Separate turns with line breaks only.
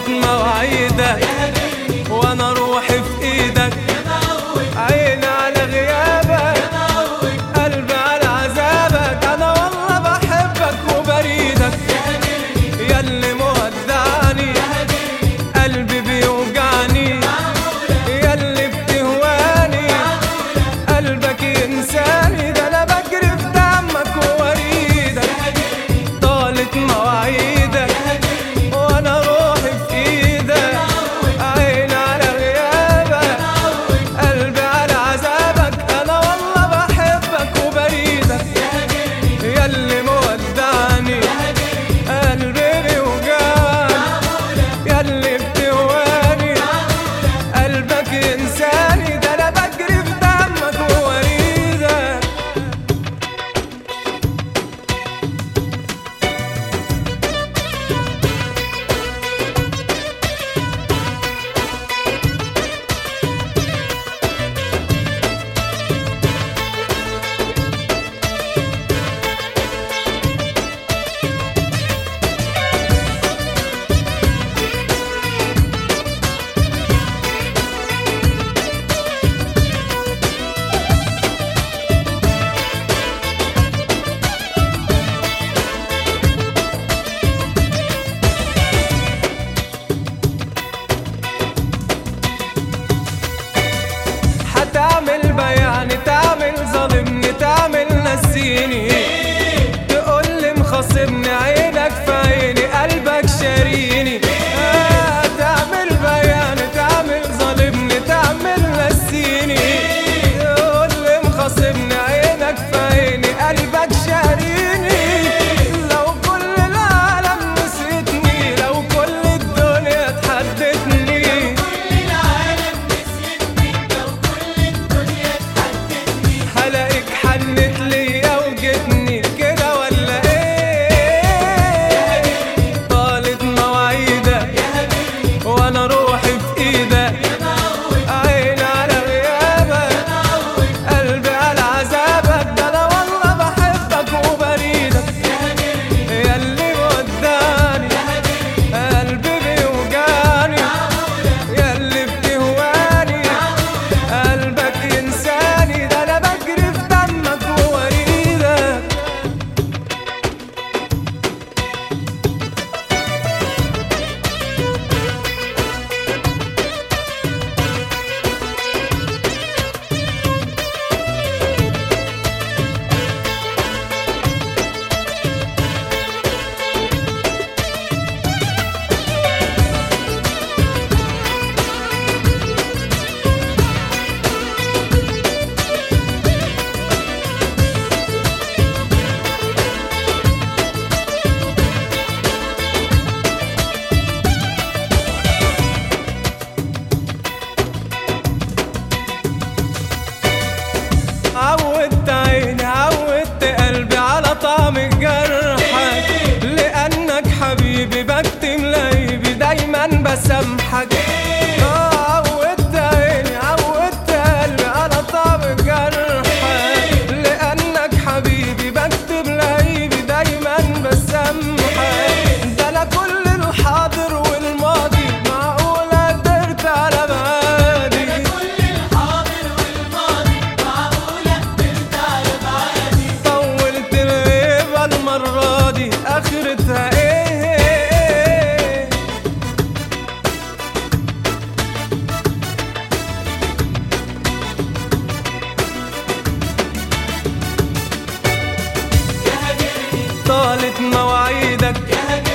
طالت مواعيدك وانا روحي في ايدك عيني على غيابك قلبي على عذابك انا والله بحبك وبريدك ياللي مودعني قلبي بيوجعني ياللي بتهواني قلبك ينساني ده انا بجري في دمك ووريدك طالت مواعيدك وانا روحي في ايدك عيني على غيابك قلبي على عذابك انا والله بحبك وبريدك ياللي مودعني قلبي بيوجعني ياللي بتهواني قلبك ينساني ده انا بجري في دمك ووريدك هتعمل بيان تعمل ظالمني تعمل نسيني تقول لي مخاصمني عينك في عيني قلبك شاريني هتعمل بيان تعمل ظالمني تعمل نسيني تقول لي مخاصمني عينك في عيني قلبك شاريني لو كل العالم نسيتني لو كل الدنيا تحدتني هلاقيك حنت ليا وجتني كده ولا ايه طالت مواعيدك وانا روحي في ايدك عيني على غيابك قلبي على عذابك ده انا والله بحبك وبريدك ياللي وداني قلبي بيوجعني ياللي بتهواني قلبك ينساني ده انا بجري في دمك ووريدك عودت عيني عودت قلبي على طعم جرحك لأنك حبيبي بكتم لعيبي دايما بسامحك آه، عودت عيني عودت قلبي على طعم جرحك لأنك حبيبي بكتب لعيبي دايما بسامحك ده أنا كل الحاضر والماضي معقولة قدرت على بعادي طولت الغيبة المرة دي آخرتها إيه طالت مواعيدك